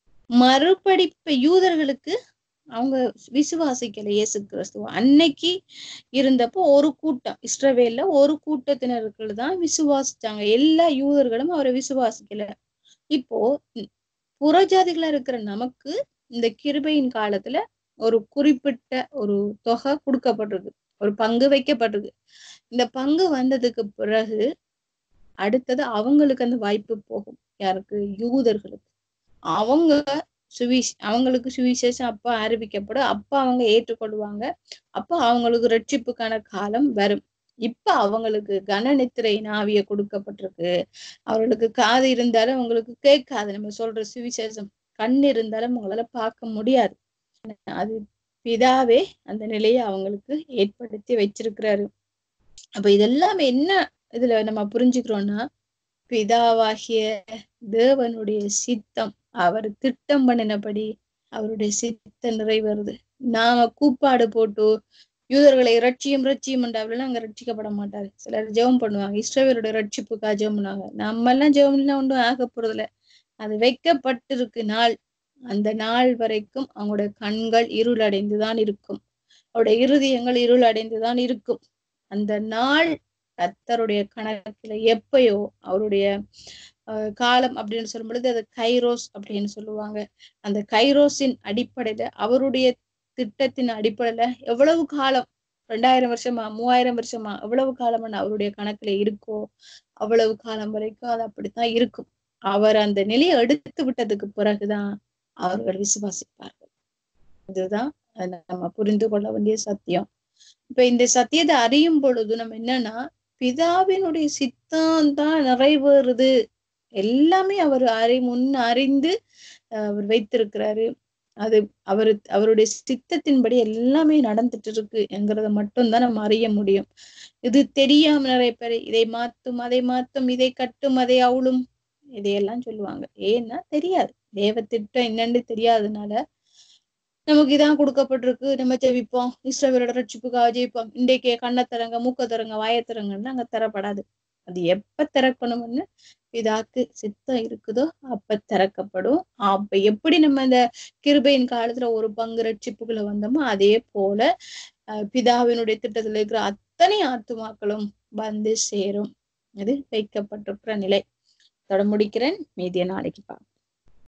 மறுபடி இப்ப யூதர்களுக்கு அவங்க விசுவாசிக்கல இயேசு கிறிஸ்துவ அன்னைக்கு இருந்தப்போ ஒரு கூட்டம் இஸ்ரவேல்ல ஒரு கூட்டத்தினர்கள் தான் விசுவாசிச்சாங்க எல்லா யூதர்களும் அவரை விசுவாசிக்கல இப்போ புறஜாதிகளா இருக்கிற நமக்கு இந்த கிருபையின் காலத்துல ஒரு குறிப்பிட்ட ஒரு தொகை கொடுக்கப்பட்டிருக்கு ஒரு பங்கு வைக்கப்பட்டிருக்கு இந்த பங்கு வந்ததுக்கு பிறகு அடுத்தது அவங்களுக்கு அந்த வாய்ப்பு போகும் யாருக்கு யூதர்களுக்கு அவங்க சுவிஸ் அவங்களுக்கு சுவிசேஷம் அப்ப அறிவிக்கப்படும் அப்ப அவங்க ஏற்றுக்கொள்வாங்க அப்ப அவங்களுக்கு ரட்சிப்புக்கான காலம் வரும் இப்ப அவங்களுக்கு கனநித்திரை நாவிய கொடுக்கப்பட்டிருக்கு அவர்களுக்கு காது இருந்தாலும் அவங்களுக்கு கேட்காது நம்ம சொல்ற சுவிசேஷம் கண் இருந்தாலும் உங்களால பார்க்க முடியாது அது பிதாவே அந்த நிலையை அவங்களுக்கு ஏற்படுத்தி வச்சிருக்கிறாரு அப்ப இதெல்லாம் என்ன இதுல நம்ம புரிஞ்சுக்கிறோம்னா பிதாவாகிய தேவனுடைய சித்தம் அவர் திட்டம் பண்ணினபடி அவருடைய சித்தம் நிறைவேறுது நாம கூப்பாடு போட்டு யூதர்களை ரட்சியம் ரட்சியம் என்றாவிலாம் அங்க ரட்சிக்கப்பட மாட்டாரு சிலர் ஜெபம் பண்ணுவாங்க இஸ்ரவேலுடைய ரட்சிப்புக்கா ஜெபம் பண்ணுவாங்க நம்ம எல்லாம் ஜெபம்லாம் ஒன்றும் ஆக போறதில்ல அது வைக்கப்பட்டிருக்கு நாள் அந்த நாள் வரைக்கும் அவங்களுடைய கண்கள் இருள் அடைந்துதான் இருக்கும் அவருடைய இருதயங்கள் இருள் அடைந்துதான் இருக்கும் அந்த நாள் கத்தருடைய கணக்குல எப்பயோ அவருடைய காலம் அப்படின்னு சொல்லும் பொழுது அது கைரோஸ் அப்படின்னு சொல்லுவாங்க அந்த கைரோஸின் அடிப்படையில அவருடைய திட்டத்தின் அடிப்படையில எவ்வளவு காலம் ரெண்டாயிரம் வருஷமா மூவாயிரம் வருஷமா எவ்வளவு காலம் அவருடைய கணக்குல இருக்கோ அவ்வளவு காலம் வரைக்கும் அது அப்படித்தான் இருக்கும் அவர் அந்த நிலையை எடுத்து விட்டதுக்கு பிறகுதான் அவர்கள் விசுவாசிப்பார்கள் இதுதான் நம்ம புரிந்து கொள்ள வேண்டிய சத்தியம் இப்ப இந்த சத்தியத்தை அறியும் பொழுது நம்ம என்னன்னா பிதாவினுடைய சித்தம் தான் நிறைவேறுது எல்லாமே அவர் அறி முன் அறிந்து அவர் வைத்திருக்கிறாரு அது அவரு அவருடைய சித்தத்தின்படி எல்லாமே நடந்துட்டு இருக்கு என்கிறத மட்டும்தான் நம்ம அறிய முடியும் இது தெரியாம நிறைய பேர் இதை மாத்தும் அதை மாத்தும் இதை கட்டும் அதை அவுளும் இதையெல்லாம் சொல்லுவாங்க ஏன்னா தெரியாது தேவ திட்டம் என்னன்னு தெரியாதனால நமக்கு இதான் கொடுக்கப்பட்டிருக்கு நம்ம ஜெபிப்போம் இஸ்ரவேலோட ரட்சிப்புக்காக ஜெயிப்போம் இன்றைக்கே கண்ணை தரங்க மூக்க தரங்க வாய தரங்கன்னு அங்க தரப்படாது அது எப்ப திறக்கணும்னு பிதாக்கு சித்தம் இருக்குதோ அப்ப திறக்கப்படும் அப்ப எப்படி நம்ம இந்த கிருபையின் காலத்துல ஒரு பங்கு ரட்சிப்புக்குள்ள வந்தோமோ அதே போல பிதாவினுடைய திட்டத்துல இருக்கிற அத்தனை ஆத்துமாக்களும் வந்து சேரும் அது வைக்கப்பட்டிருக்கிற நிலை தொட முடிக்கிறேன் மீதிய நாளைக்கு பார்ப்போம்